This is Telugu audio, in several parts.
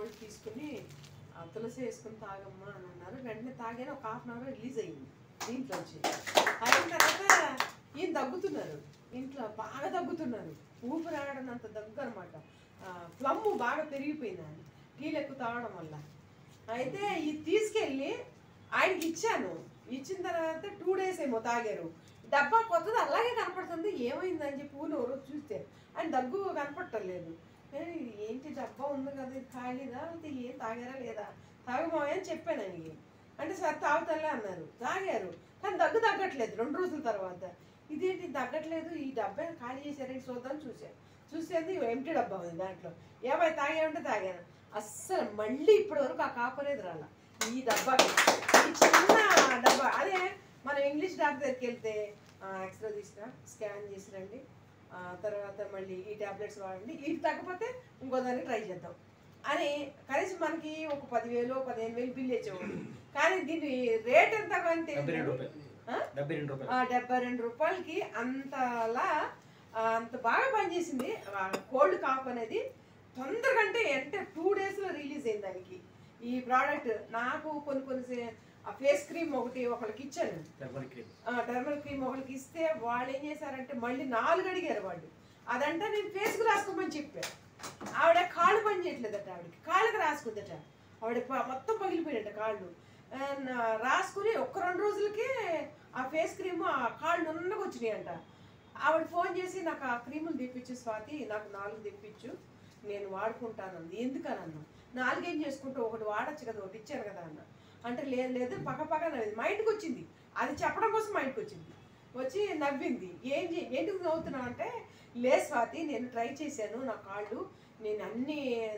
గోల్డ్ తీసుకుని ఆ, తులసి వేసుకుని తాగమ్మా అని అన్నారు వెంటనే తాగాను ఒక హాఫ్ అన్ అవర్ రిలీజ్ అయ్యింది దీంట్లోంచి అయిన తర్వాత ఈయన దగ్గుతున్నారు ఇంట్లో బాగా దగ్గుతున్నారు ఊపిరి ఆడనంత దగ్గు అనమాట ఫ్లమ్ బాగా పెరిగిపోయింది ఆయన టీలు ఎక్కువ తాగడం వల్ల అయితే ఇది తీసుకెళ్ళి ఆయనకి ఇచ్చాను ఇచ్చిన తర్వాత టూ డేస్ ఏమో తాగారు డబ్బా కొత్తది అలాగే కనపడుతుంది ఏమైందని చెప్పి ఊళ్ళో రోజు చూస్తే ఆయన దగ్గు కనపడటం లేదు ఏ, ఏంటి డబ్బా ఉంది కదా ఇది ఖాళీదా అయితే ఏం తాగారా లేదా తాగమోయా అని చెప్పాను ఆయనకి అంటే సార్ తాగుతాలే అన్నారు తాగారు కానీ దగ్గు తగ్గట్లేదు రెండు రోజుల తర్వాత ఇదేంటి తగ్గట్లేదు ఈ డబ్బా ఖాళీ చేశారని చూద్దాం చూశాను చూసేది ఎంటీ డబ్బా ఉంది దాంట్లో ఏమై తాగామంటే తాగాను అస్సలు మళ్ళీ ఇప్పటి వరకు ఆ కాపు అనేది రాల ఈ డబ్బా ఈ చిన్న డబ్బా అదే మనం ఇంగ్లీష్ డాక్టర్ దగ్గరికి వెళ్తే ఎక్స్రే తీసుకురా స్కాన్ చేసి రండి ఆ, తర్వాత మళ్ళీ ఈ టాబ్లెట్స్ వాడండి ఇది తగ్గకపోతే ఇంకో దాన్ని ట్రై చేద్దాం అని కనీసం మనకి ఒక పదివేలు పదిహేను వేలు బిల్ ఇచ్చేవాడు కానీ దీని రేట్ ఎంత కానీ డెబ్బై రెండు తెలియదు రూపాయలు ఆ? డెబ్బై రెండు రూపాయలు ఆ, డెబ్బై రెండు రూపాయలకి అంతలా ఆ, అంత బాగా పనిచేసింది కోల్డ్ కాప్ అనేది తొందరగా అంటే అంటే టూ డేస్లో రిలీజ్ అయింది దానికి ఈ ప్రోడక్ట్ నాకు కొన్ని కొన్ని సే- ఆ ఫేస్ క్రీమ్ ఒకటి ఒకరికి ఇచ్చాను టర్మరిక్ క్రీమ్ టర్మల్ క్రీమ్ ఒకరికి ఇస్తే వాళ్ళు ఏం చేశారంటే మళ్ళీ నాలుగు అడిగారు వాళ్ళు అదంటే నేను ఫేస్కి రాసుకోమని చెప్పాను ఆవిడ కాళ్ళు పని చేయట్లేదట ఆవిడకి కాళ్ళకి రాసుకుందట ఆవిడ ప- మొత్తం పగిలిపోయినట్ట కాళ్ళు ఆ, నా- రాసుకుని ఒక్క రెండు రోజులకే ఆ ఫేస్ క్రీమ్ ఆ కాళ్ళు నున్నగా వచ్చినాయి అంట ఆవిడ ఫోన్ చేసి నాకు ఆ క్రీములు తెప్పించు స్వాతి నాకు నాలుగు తెప్పించు నేను వాడుకుంటాను అంది ఎందుకని అన్న నాలుగేం చేసుకుంటూ ఒకటి వాడచ్చు కదా ఒకటి ఇచ్చారు కదా అన్న అంటే లేదు లేదు పక్క పక్క నవ్వింది మా ఇంటికి వచ్చింది అది చెప్పడం కోసం మా ఇంటికి వచ్చింది వచ్చి నవ్వింది ఏం చే- ఎందుకు నవ్వుతున్నావు అంటే లే స్వాతి నేను ట్రై చేశాను నా కాళ్ళు నేను అన్ని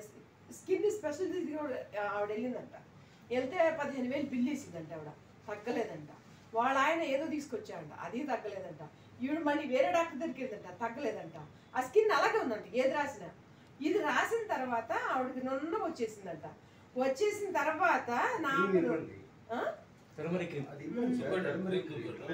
స్కిన్ స్పెషల్ ఆవిడ వెళ్ళిందంట వెళ్తే పదిహేను వేలు బిల్ వేసిందంట ఆవిడ తగ్గలేదంట వాళ్ళ ఆయన ఏదో తీసుకొచ్చాడంట అది తగ్గలేదంట ఈవిడ మళ్ళీ వేరే డాక్టర్ దగ్గరికి వెళ్ళిందంట తగ్గలేదంట ఆ స్కిన్ అలాగే ఉందంట ఏది రాసినా ఇది రాసిన తర్వాత ఆవిడకి నున్న వచ్చేసిందంట వచ్చేసిన తర్వాత నాకు ఆ? టర్మరిక్ క్రీమ్ అది మ్మ్. టర్మరిక్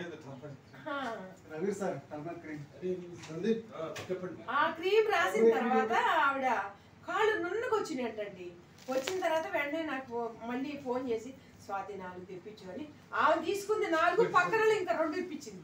ఆ. Ravi sir turmeric cream Sandeep చెప్పండి ఆ క్రీమ్ రాసిన తర్వాత ఆవిడ కాళ్ళు నున్నగా వచ్చినాయంటండి వచ్చిన తర్వాత వెంటనే నాకు మళ్ళీ ఫోన్ చేసి స్వాతి నాలుగు తెప్పించు అని ఆమె తీసుకుంది నాలుగు పక్కన ఇంకా రెండు ఇప్పించింది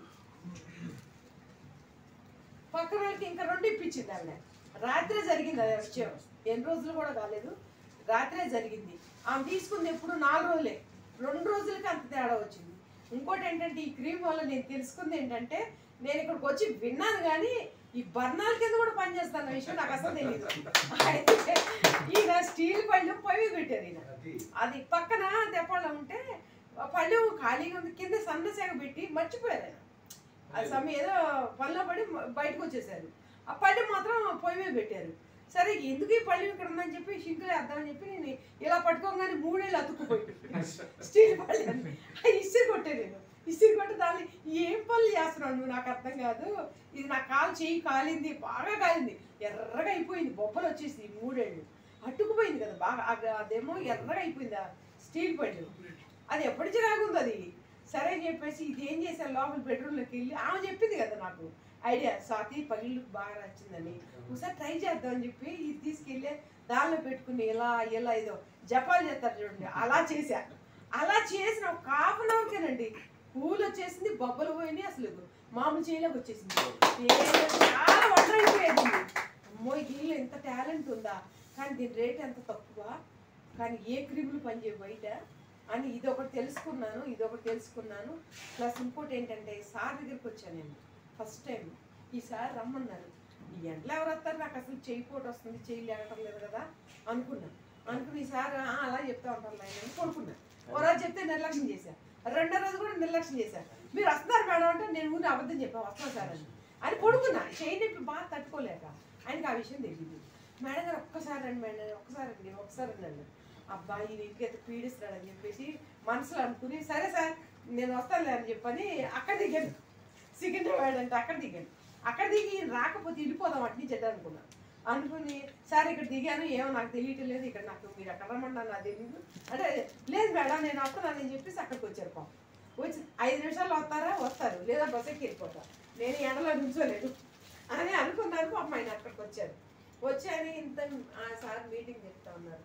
పక్కన వాళ్ళకి ఇంకా రెండు ఇప్పించింది ఆవిడ రాత్రే జరిగింది అది విషయం ఎన్ని రోజులు కూడా కాలేదు రాత్రే జరిగింది ఆమె తీసుకుంది ఎప్పుడు నాలుగు రోజులే రెండు రోజులకి అంత తేడా వచ్చింది ఇంకోటి ఏంటంటే ఈ క్రీమ్ వల్ల నేను తెలుసుకుంది ఏంటంటే నేను ఇక్కడికి వచ్చి విన్నాను కానీ ఈ బర్నాల కింద కూడా పనిచేస్తాను విషయం నాకు అసలు తెలియదు అయితే ఈయన స్టీల్ పళ్ళు పొయ్యి మీద పెట్టారు ఈయన అది అది పక్కన తెప్పాల ఉంటే ఆ పళ్ళు ఖాళీగా ఉంది కింద సన్నసేగ పెట్టి మర్చిపోయారు ఆయన అది సమయం ఏదో పనిలో పడి మ- బయటకు వచ్చేసారు ఆ పళ్ళు మాత్రం పొయ్యి మీద పెట్టారు సరే ఎందుకు ఈ పళ్ళు ఇక్కడ ఉందని చెప్పి షింకులు వేద్దామని చెప్పి నేను ఇలా పట్టుకోగానే మూడేళ్ళు అతుక్కుపోయి స్టీల్ పళ్ళు అని. ఆ ఇసిరి కొట్టే నేను ఇసిరి కొట్టి దాన్ని ఏం పళ్ళు చేస్తున్నావు నువ్వు నాకు అర్థం కాదు ఇది నా కాలు చెయ్యి కాలింది బాగా కాలింది ఎర్రగా అయిపోయింది బొబ్బలు వచ్చేసి ఈ మూడేళ్ళు అట్టుకుపోయింది కదా బాగా ఆ- అదేమో ఎర్రగా అయిపోయింది ఆ స్టీల్ పళ్ళు అది ఎప్పటి చిరాకుంది అది సరే అని చెప్పేసి ఇది ఏం చేశాను లోపల బెడ్రూమ్లోకి వెళ్ళి ఆమె చెప్పింది కదా నాకు ఐడియా స్వాతి పగిళ్ళు బాగా నచ్చిందని ఒకసారి ట్రై చేద్దామని చెప్పి ఇది తీసుకెళ్ళి దానిలో పెట్టుకుని ఇలా ఇలా ఏదో జపాలు చేస్తారు చూడండి అలా చేశా అలా చేసిన ఒక హాఫ్ అన్ అవర్కేనండి పూలు వచ్చేసింది బొబ్బలు పోయినాయి అసలు మామూలు చేయలోకి వచ్చేసింది నేను చాలా వండర్ అయిపోయేది అమ్మో వీళ్ళు ఎంత టాలెంట్ ఉందా కానీ దీని రేట్ ఎంత తక్కువ కానీ ఏ క్రీములు పనిచేయ బయట అని ఇది ఒకటి తెలుసుకున్నాను ఇది ఒకటి తెలుసుకున్నాను ప్లస్ ఇంకోటి ఏంటంటే సార్ దగ్గరికి వచ్చాను నేను ఫస్ట్ టైం ఈసారి రమ్మన్నారు ఈ ఎండలో ఎవరు వస్తారు నాకు అసలు చెయ్యి పోటు వస్తుంది చెయ్యి లేకటం లేదు కదా అనుకున్నా అనుకుని ఈసారి "ఆ, అలా చెప్తా ఉంటారు ఆయన అని కొనుక్కున్నా ఓ రోజు చెప్తే నిర్లక్ష్యం చేశాను రెండో రోజు కూడా నిర్లక్ష్యం చేశాను మీరు వస్తున్నారు మేడం అంటే నేను ఊరిని అబద్ధం చెప్పాను వస్తున్నా సార్ అని అని పడుకున్నా చెయ్యి నొప్పి బాగా తట్టుకోలేక ఆయనకి ఆ విషయం తెలియదు మేడం గారు ఒక్కసారి రండి మేడం ఒక్కసారి అండి ఒకసారి రండి అబ్బాయి వీటికి అయితే పీడిస్తున్నాడని చెప్పేసి మనసులో అనుకుని సరే సార్ నేను వస్తానులే అని చెప్పని అక్కడ దిగాను సికింద్రాబాద్ అంటే అక్కడ దిగాను అక్కడ దిగి ఈయన రాకపోతే వెళ్ళిపోదాం అటు నుంచి ఎట్లా అనుకున్నా అనుకుని సార్ ఇక్కడ దిగాను ఏమో నాకు తెలియటం లేదు ఇక్కడ నాకు మీరు ఎక్కడ రమ్మన్నారు నాకు తెలియదు అంటే లేదు మేడం నేను వస్తున్నానని చెప్పేసి అక్కడికి వచ్చారు పాపం వచ్చి ఐదు నిమిషాలు వస్తారా వస్తారు లేదా బస్ ఎక్కి వెళ్ళిపోతారు నేను ఈ ఎండలో నుంచోలేదు అని అనుకున్నారు పాపం ఆయన అక్కడికి వచ్చారు వచ్చారు ఇంత ఆ సార్ మీటింగ్ చెప్తా ఉన్నారు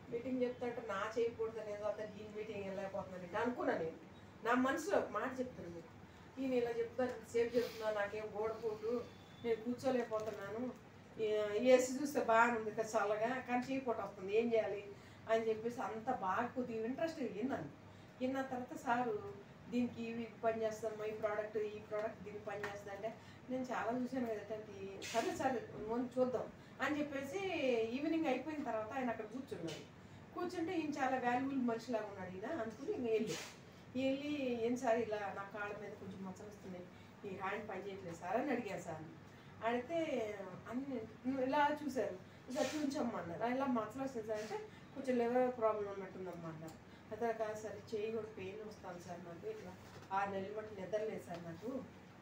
మీటింగ్ చెప్తుంటే నా చేయకూడదు నేను అతను ఈ మీటింగ్ వెళ్ళలేకపోతున్నాను ఇట్లా అనుకున్నా నేను నా మనసులో ఒక మాట చెప్తాను మీకు ఈయన ఇలా చెప్తాను సేపు చెప్తున్నా నాకేం గోడపోటు నేను కూర్చోలేకపోతున్నాను ఏసీ చూస్తే బాగానే ఉంది కదా చల్లగా కానీ చీపోటు వస్తుంది ఏం చేయాలి అని చెప్పేసి అంత బాగా కొద్దిగా ఇంట్రెస్ట్ విన్నాను విన్న తర్వాత సారు దీనికి ఇవి పని చేస్తాము ఈ ప్రోడక్ట్ ఈ ప్రోడక్ట్ దీనికి పని చేస్తా అంటే నేను చాలా చూశాను కదంటే సరే సరే ముందు చూద్దాం అని చెప్పేసి ఈవినింగ్ అయిపోయిన తర్వాత ఆయన అక్కడ కూర్చున్నాడు కూర్చుంటే ఈయన చాలా వాల్యుబుల్ మనిషిలాగా ఉన్నాడు ఈయన అనుకుని ఇంక వెళ్ళి వెళ్ళి ఏం సార్ ఇలా నా కాళ్ళ మీద కొంచెం మచ్చలు వస్తున్నాయి ఈ హ్యాండ్ పని చేయట్లేదు సార్ అని అడిగాను సార్ అడిగితే అన్ని ఇలా చూశారు ఇలా చూపించమ్మన్నారు ఇలా మచ్చలు వస్తుంది సార్ అంటే కొంచెం లివర్ ప్రాబ్లం ఉన్నట్టుందమ్మా అన్నారు అదే కాదు సార్ చేయి కూడా పెయిన్ వస్తాను సార్ నాకు ఇట్లా ఆరు నెలలు బట్టి నిద్రలేదు సార్ నాకు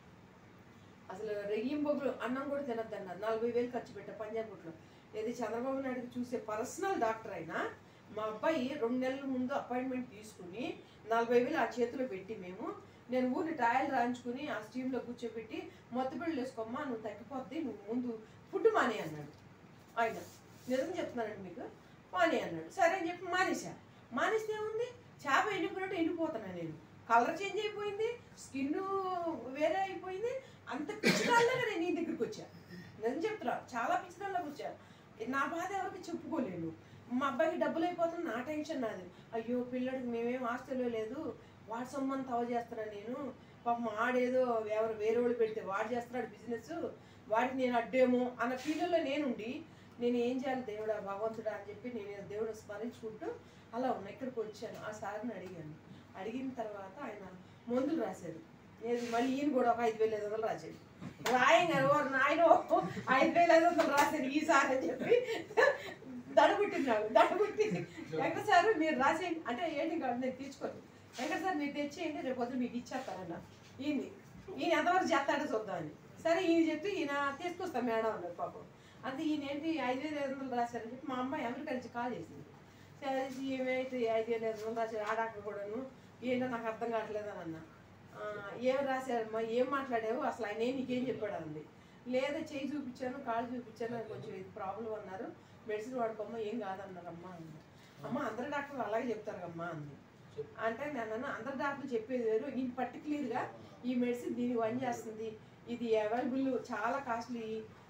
అసలు రెయ్యం బొగ్గులు అన్నం కూడా తినద్దన్నారు నలభై వేలు ఖర్చు పెట్టా పంజాబుట్లో ఇది చంద్రబాబు నాయుడు చూసే పర్సనల్ డాక్టర్ అయినా మా అబ్బాయి రెండు నెలల ముందు అపాయింట్మెంట్ తీసుకుని నలభై వేలు ఆ చేతిలో పెట్టి మేము నేను ఊరిని ట్రయల్ రాయించుకుని ఆ స్టీమ్లో కూర్చోబెట్టి మొత్త బిళ్ళలు వేసుకోమ్మా నువ్వు తగ్గిపోద్ది నువ్వు ముందు ఫుడ్ మానే అన్నాడు ఆయన నిజం చెప్తున్నానండి మీకు మానే అన్నాడు సరే అని చెప్పి మానేశా మానేస్తే ఏముంది చేప ఎండిపోయినట్టు ఎండిపోతున్నా నేను కలర్ చేంజ్ అయిపోయింది స్కిన్ వేరే అయిపోయింది అంత పిచ్చిదాల్లాగా నేను నీ దగ్గరికి వచ్చా నిజం చెప్తున్నా చాలా పిచ్చిదాల్లాగా వచ్చా నా బాధ ఎవరికి చెప్పుకోలేను మా అబ్బాయికి డబ్బులు అయిపోతుంది నా టెన్షన్ నాది అయ్యో పిల్లడికి మేమేం హాస్టల్లో లేదు వాడి సొమ్మని తవ చేస్తున్నాను నేను పాపం ఆడేదో ఎవరు వేరే వాళ్ళు పెడితే వాడు చేస్తున్నాడు బిజినెస్ వాడికి నేను అడ్డేమో అన్న ఫీలింగ్లో నేనుండి నేను ఏం చేయాలి దేవుడా భగవంతుడా అని చెప్పి నేను దేవుడు స్మరించుకుంటూ అలా ఉన్నా ఇక్కడికి వచ్చాను ఆ సార్ని అడిగాను అడిగిన తర్వాత ఆయన మందులు రాశారు నేను మళ్ళీ ఈయన కూడా ఒక ఐదు వేల ఐదు వందలు రాశాడు రాయంగా నాయన ఐదు వేల ఐదు వందలు రాశాడు ఈసారి అని చెప్పి దడబుట్టినాడు దడబుట్టి వెంకట సార్ మీరు రాసేయండి అంటే ఏంటి కాదు నేను తీసుకోండి వెంకట సార్ మీరు తెచ్చేయండి రేపు పొద్దున మీకు ఇచ్చేస్తారన్న ఈయన ఈయన ఎంతవరకు చేస్తాడో చూద్దామని సరే ఈయన చెప్పి ఈయన తీసుకొస్తాం మేడం అన్నారు పాపం అంతే ఈయన ఏంటి ఐదు వేల ఐదు వందలు రాశారని చెప్పి మా అమ్మాయి అమెరికా నుంచి కాల్ చేసింది సరే ఏమైతే ఐదు వేల ఐదు వందలు రాశారు ఆడాక కూడాను ఏంటో నాకు అర్థం కావట్లేదు అని అన్న "ఆ, ఏం రాశారమ్మా ఏం మాట్లాడావు అసలు ఆయన ఏం నీకేం చెప్పాడు అంది లేదా చేయి చూపించాను కాళ్ళు చూపించాను అది కొంచెం ఇది ప్రాబ్లం అన్నారు మెడిసిన్ వాడుకోమ్మా ఏం కాదన్నారమ్మా అంది అమ్మ అందరు డాక్టర్లు అలాగే చెప్తారు అమ్మా అంది అంటే నేను అన్నా, అందరు డాక్టర్లు చెప్పేది వేరు ఈ పర్టికులర్గా ఈ మెడిసిన్ దీనికి పని చేస్తుంది ఇది అవైలబుల్ చాలా కాస్ట్లీ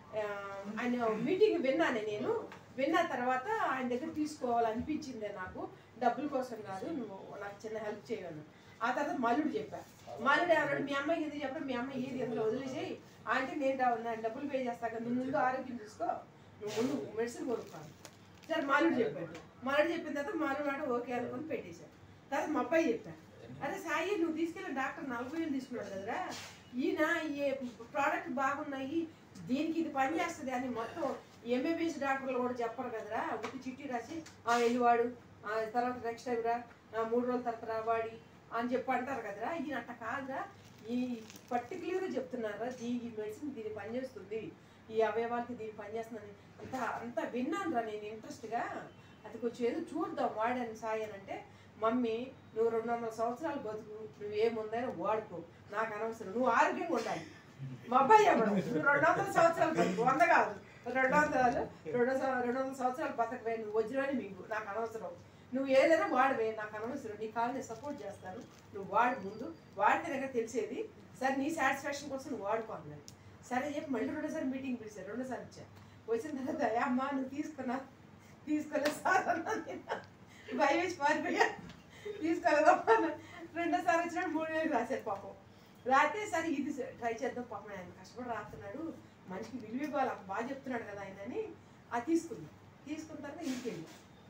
ఆయన మీటింగ్ విన్నాను నేను విన్న తర్వాత ఆయన దగ్గర తీసుకోవాలనిపించిందే నాకు డబ్బుల కోసం కాదు నువ్వు నాకు చిన్న హెల్ప్ చేయను ఆ తర్వాత మల్లుడు చెప్పా మల్లుడు ఎవరు మీ అమ్మాయికి ఎందుకు చెప్పడం మీ అమ్మాయి ఏది ఎందులో వదిలేసేయి అంటే నేను డా- నేను డబ్బులు పే చేస్తాను కదా నువ్వు ముందు ఆరోగ్యం చూసుకో నువ్వు ముందు మెడిసిన్ కొనుక్కోను సరే మాలుడు చెప్పాడు మాలుడు చెప్పిన తర్వాత మాలుడు అంటే ఓకే అనుకుని పెట్టేశాను తర్వాత మా అబ్బాయి చెప్పాను అరే సాయి నువ్వు తీసుకెళ్ళిన డాక్టర్ నలభై వేలు తీసుకున్నాడు కదరా ఈయన ఈ ప్రోడక్ట్ బాగున్నాయి దీనికి ఇది పని చేస్తుంది అని మొత్తం ఎంబీబీఎస్ డాక్టర్లు కూడా చెప్పరు కదరా ఒకటి చిట్టి రాసి ఆ వెళ్ళి వాడు ఆ తర్వాత నెక్స్ట్ టైం రా ఆ మూడు రోజుల తర్వాత రా వాడి అని చెప్పి అంటారు కదరా ఈయన అట్ట కాదురా ఈ పర్టికులర్గా చెప్తున్నారా దీ ఈ మెడిసిన్ దీన్ని పనిచేస్తుంది ఈ అవయవాలకి దీన్ని పనిచేస్తుందని అంత అంత విన్నాను రా నేను ఇంట్రెస్ట్గా అది కొంచెం ఏదో చూద్దాం వాడని సాయి అని అంటే మమ్మీ నువ్వు రెండు వందల సంవత్సరాలు బతుకు నువ్వు ఏముందైనా వాడుకో నాకు అనవసరం నువ్వు ఆరోగ్యంగా ఉండాలి మా అబ్బాయి చెప్పడం నువ్వు రెండు వందల సంవత్సరాలు బతుకు వంద కాదు రెండు వందలు రెండు సం- రెండు వందల సంవత్సరాలు బతకవే నువ్వు వజ్రాన్ని మీకు నాకు అనవసరం నువ్వు ఏదైనా వాడవే నాకు అనవసరం నీ కాళ్ళని సపోర్ట్ చేస్తాను నువ్వు వాడు ముందు వాడితే నాకు తెలిసేది సరే నీ సాటిస్ఫాక్షన్ కోసం నువ్వు వాడుకో అన్నాడు సరే చెప్పి మళ్ళీ రెండోసారి మీటింగ్ పిలిచారు రెండోసారి వచ్చా వచ్చిన తర్వాత "ఏ అమ్మా నువ్వు తీసుకున్నా తీసుకోలేదు సార్ అన్నాను నేను. భయం వేసి పారిపోయా తీసుకోలేదమ్మా అన్నా. రెండోసారి వచ్చినాడు మూడు వేలు రాశారు పాపం రాతే సరే ఇది ట్రై చేద్దాం పాపం ఆయన కష్టపడి రాస్తున్నాడు మనిషికి విలువ ఇవ్వాలి అంత బాగా చెప్తున్నాడు కదా ఆయన అని అది తీసుకున్నా తీసుకున్న తర్వాత ఇంటికి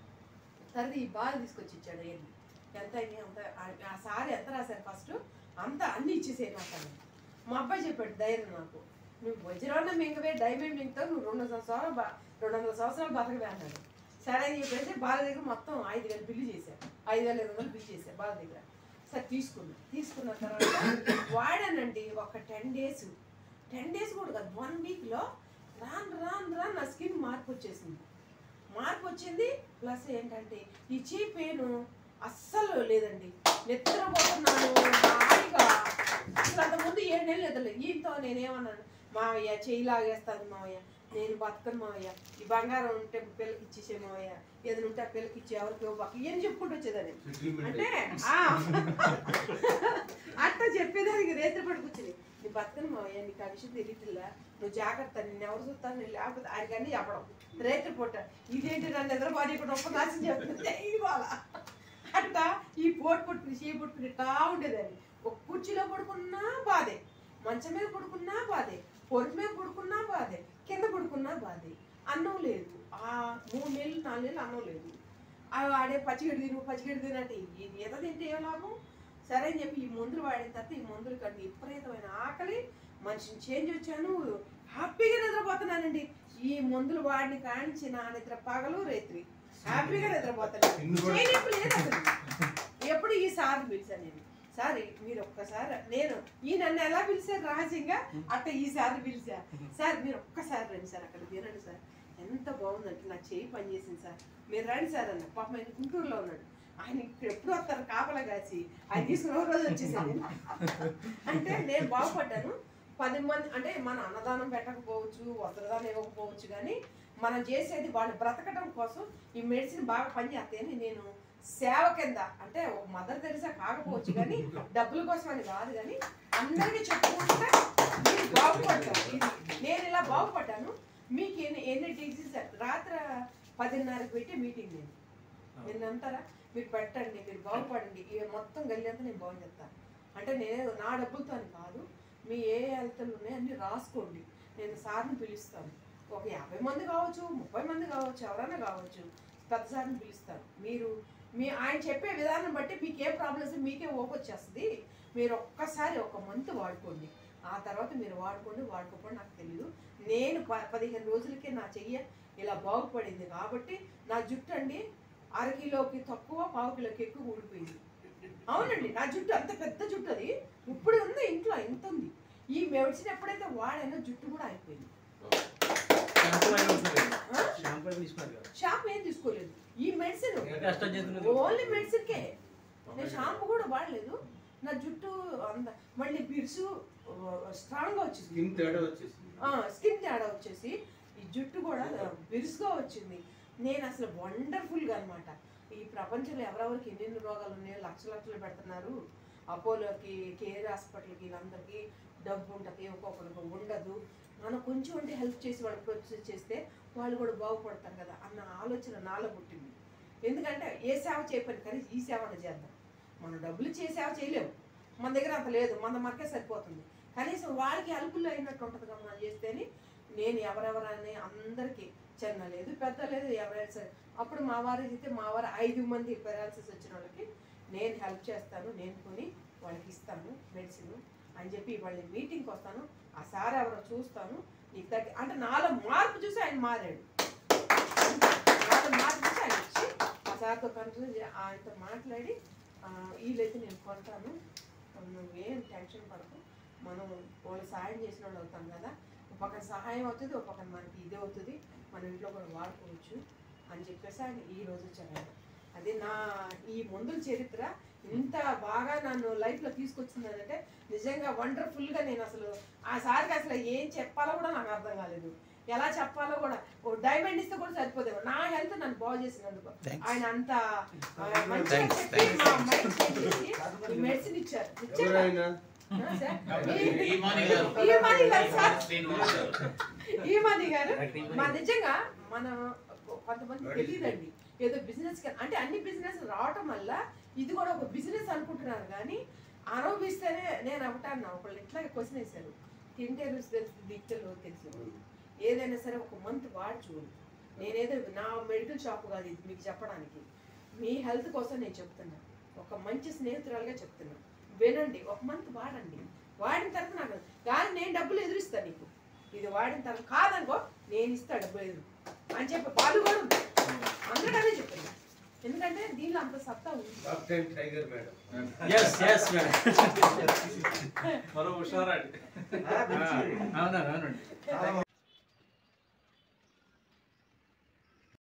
తర్వాత ఈ బాగా తీసుకొచ్చి ఇచ్చాడు వెళ్ళి ఎంత అయింది అంత ఆ- ఆ సార్ ఎంత రాశారు ఫస్ట్ అంత అన్ని ఇచ్చేసేయి నాకు అన్నాడు. మా అబ్బాయి చెప్పాడు ధైర్యం నాకు నువ్వు వజ్రాన్న మింగవే డైమండ్ మింగుతావు నువ్వు రెండు వందల సంవత్సరాలు బా రెండు వందల సంవత్సరాలు బతకవే అన్నాడు సరే అని చెప్పేసి బాల దగ్గర మొత్తం ఐదు వేలు బిల్లు చేశారు ఐదు వేల ఐదు వందలు బిల్లు చేశారు బాల దగ్గర సరే తీసుకున్నా తీసుకున్న తర్వాత వాడానండి ఒక టెన్ డేస్ టెన్ డేస్ కూడా కాదు వన్ వీక్లో రాను రాను రాను నా స్కిన్ మార్పు వచ్చేసింది మార్పు వచ్చింది ప్లస్ ఏంటంటే ఈ చీ పెయిన్ అస్సలు లేదండి నిద్రపోతున్నాను హాయిగా అసలు అంత ముందు ఏడు నెలలు నిద్రలేదు ఈయనతో నేనేమన్నాను మావయ్య చెయ్యి లాగేస్తాను మావయ్య నేను బతకను మావయ్య ఈ బంగారం ఉంటే పిల్లకి ఇచ్చేసే మావయ్య ఏదైనా ఉంటే ఆ పిల్లకి ఇచ్చి ఎవరికి ఇవ్వబాక ఇవన్నీ చెప్పుకుంటూ వచ్చేదాన్ని అంటే ఆ, అట్లా చెప్పేదానికి రేత్రి పడి కూర్చుని నీ బతకను మావయ్య నీకు ఆ విషయం తెలియట్లా నువ్వు జాగ్రత్త నిన్ను ఎవరు చూస్తాను నేను లేకపోతే ఆయనకన్నీ చెప్పడం రేత్రి పూట ఇదేంటి నన్ను ఎదురుబాటు ఇక్కడ ఒక్క నాశనం చెప్తుంది ఇవాళ అట్లా ఈ పోటు పట్టుకుని చీ పట్టుకుని ఇట్లా ఉండేదాన్ని ఒక కుర్చీలో పడుకున్నా బాధే మంచం మీద పడుకున్నా బాధే పొరుగు మీద పడుకున్నా బాధే కింద పడుకున్నా బాధే అన్నం లేదు ఆ మూడు నెలలు నాలుగు నెలలు అన్నం లేదు ఆ వాడే పచ్చిగడి తిను పచ్చిగడి తినంటే ఇది ఎద తింటే ఏం లాభం సరే అని చెప్పి ఈ మందులు వాడిన తర్వాత ఈ మందులు కంటే విపరీతమైన ఆకలి మనిషిని చేంజ్ వచ్చాను హ్యాపీగా నిద్రపోతున్నానండి ఈ మందులు వాడిని కానించి నా నిద్ర పగలు రేత్రి హ్యాపీగా నిద్రపోతాను ఇన్ని కూడా- చేయనీపు లేదు అసలు ఎప్పుడు ఈ సార్ పిలిచాను నేను సార్ మీరు ఒక్కసారి నేను ఈ నన్ను ఎలా పిలిచారు రహస్యంగా అట్ట ఈ సార్ పిలిచా సార్ మీరు ఒక్కసారి రండి సార్ అక్కడ తినండి సార్ ఎంత బాగుందంటే నా చేయి పని చేసింది సార్ మీరు రండి సార్ అన్న పాపం ఆయన గుంటూరులో ఉన్నాడు ఆయన ఇక్కడ ఎప్పుడు వస్తారు కాపలా కాసి ఆయన తీసుకున్న ఒక రోజు వచ్చేసాను అంటే నేను బాగుపడ్డాను పది మంది అంటే మన అన్నదానం పెట్టకపోవచ్చు వస్త్రదానం ఇవ్వకపోవచ్చు కానీ మనం చేసేది వాళ్ళు బ్రతకడం కోసం ఈ మెడిసిన్ బాగా పనిచేస్తాయని నేను సేవ కింద అంటే ఒక మదర్ తెరిసా కాకపోవచ్చు కానీ డబ్బుల కోసం అని కాదు కానీ అందరికీ చెప్పుకుంటే మీరు బాగుపడతారు ఇది నేను ఇలా బాగుపడ్డాను మీకు ఎన్ని ఎన్ని డిసీజ్ రాత్రి పదిన్నరకు పెట్టి మీటింగ్ నేను మీరు అంటారా మీరు పెట్టండి మీరు బాగుపడండి ఇవి మొత్తం గల్లి అంతా నేను బాగు చెప్తాను అంటే నేను నా డబ్బులతో అని కాదు మీ ఏ హెల్త్లు ఉన్నాయి అన్ని రాసుకోండి నేను సార్ని పిలుస్తాను ఒక యాభై మంది కావచ్చు ముప్పై మంది కావచ్చు ఎవరైనా కావచ్చు పెద్ద సార్ని పిలుస్తాను మీరు మీ ఆయన చెప్పే విధానం బట్టి మీకు ఏ ప్రాబ్లమ్స్ మీకే ఓపు వచ్చేస్తుంది మీరు ఒక్కసారి ఒక మంత్ వాడుకోండి ఆ తర్వాత మీరు వాడుకోండి వాడుకోకపోండి నాకు తెలియదు నేను ప పదిహేను రోజులకే నా చెయ్య ఇలా బాగుపడింది కాబట్టి నా జుట్టు అండి అరకిలోకి తక్కువ పావు కిలోకి ఎక్కువ ఊడిపోయింది అవునండి నా జుట్టు అంత పెద్ద జుట్టు అది ఇప్పుడు ఉంది ఇంట్లో ఇంత ఉంది ఈ మెడిసిన్ ఎప్పుడైతే వాడానో జుట్టు కూడా అయిపోయింది ఆ? షాంపూ ఏం తీసుకోలేదు ఈ మెడిసిన్ కష్టం చేస్తున్నది. ఓన్లీ మెడిసిన్ కే నేను షాంపూ కూడా వాడలేదు నా జుట్టు అంత మళ్ళీ బిరుసు స్ట్రాంగ్ గా వచ్చింది స్కిన్ తేడా వచ్చేసింది స్కిన్ తేడా వచ్చేసి ఈ జుట్టు కూడా బిరుసుగా వచ్చింది నేను అసలు వండర్ఫుల్ గా అనమాట ఈ ప్రపంచంలో ఎవరెవరికి ఎన్నెన్ని రోగాలు ఉన్నాయో లక్ష లక్షలు పెడుతున్నారు అపోలోకి కేర్ హాస్పిటల్కి వీళ్ళందరికీ డబ్బు ఉంటుంది ఒక్కొక్కరికి ఉండదు మనం కొంచెం ఉంటే హెల్ప్ చేసి వాళ్ళకి ప్రొసెస్ చేస్తే వాళ్ళు కూడా బాగుపడతారు కదా అన్న ఆలోచన నాలో పుట్టింది ఎందుకంటే ఏ సేవ చేయపని కానీ ఈ సేవను చేద్దాం మనం డబ్బులు ఇచ్చే సేవ చేయలేము మన దగ్గర అంత లేదు మన మనకే సరిపోతుంది కనీసం వాళ్ళకి హెల్ప్లో అయినట్టు ఉంటుంది కదా మనం చేస్తేనే నేను ఎవరెవరని అందరికీ చిన్న లేదు పెద్ద లేదు ఎవరైనా సరే అప్పుడు మా వారు అయితే మా వారు ఐదు మంది పెరాలసిస్ వచ్చిన వాళ్ళకి నేను హెల్ప్ చేస్తాను నేను కొని వాళ్ళకి ఇస్తాను మెడిసిన్ అని చెప్పి వాళ్ళ మీటింగ్కి వస్తాను ఆ సార్ ఎవరో చూస్తాను నీకు దగ్గర అంటే నాలో మార్పు చూసి ఆయన మారాడు నాలో మార్పు చూసి ఆయన వచ్చి ఆ సార్తో కన్సల్ట్ చే- ఆయనతో మాట్లాడి ఆ, వీళ్ళైతే నేను కొంటాను నువ్వేం టెన్షన్ పడకు మనం వాళ్ళు సహాయం చేసిన వాళ్ళు అవుతాం కదా ఒక పక్కన సహాయం అవుతుంది ఒక పక్కన మనకి ఇది అవుతుంది మన ఇంట్లో కూడా వాడుకోవచ్చు అని చెప్పేసి ఆయన ఈ రోజు వచ్చాను అది నా ఈ మందుల చరిత్ర ఇంత బాగా నన్ను లైఫ్లో తీసుకొచ్చిందంటే నిజంగా వండర్ఫుల్గా నేను అసలు ఆ సార్కి అసలు ఏం చెప్పాలో కూడా నాకు అర్థం కాలేదు ఎలా చెప్పాలో కూడా ఓ డైమండ్ ఇస్తే కూడా సరిపోదేమో నా హెల్త్ నన్ను బాగు చేసినందుకు ఆయన అంత ఆ, మంచిగా Thanks, చెప్పి thanks. మా మైండ్ చేంజ్ చేసి ఈ మెడిసిన్ ఇచ్చారు ఇచ్చారు ఎవరైనా ఆ, సార్? ఈ మనీ గారు. ఈ మనీ గారు సార్ శ్రీనివాస్ గారు. ఈ మనీ గారు మా నిజంగా మన కొంతమంది తెలియదండి ఏదో బిజినెస్ అంటే అన్ని బిజినెస్ రావటం వల్ల ఇది కూడా ఒక బిజినెస్ అనుకుంటున్నారు కానీ అనుభవిస్తేనే నేను ఒకటాను ఒకళ్ళు ఇట్లా క్వశ్చన్ వేశారు తింటే రుచి తెలుసు దిక్తలు తెలుసు ఏదైనా సరే ఒక మంత్ వాడి చూడు నేనేదో నా మెడికల్ షాప్ కాదు ఇది మీకు చెప్పడానికి మీ హెల్త్ కోసం నేను చెప్తున్నా ఒక మంచి స్నేహితురాలుగా చెప్తున్నా వినండి ఒక మంత్ వాడండి వాడిన తర్వాత నాకు కానీ నేను డబ్బులు ఎదురిస్తాను నీకు ఇది వాడిన తర్వాత కాదనుకో నేను ఇస్తా డబ్బులు ఎదురు అని చెప్పి వాళ్ళు కూడా ఉంది అందరూ అదే చెప్తున్నా ఎందుకంటే దీనిలో అంత సత్తా ఉంది top time tiger madam yes yes madam మరో హుషారండి అవునండి అవునండి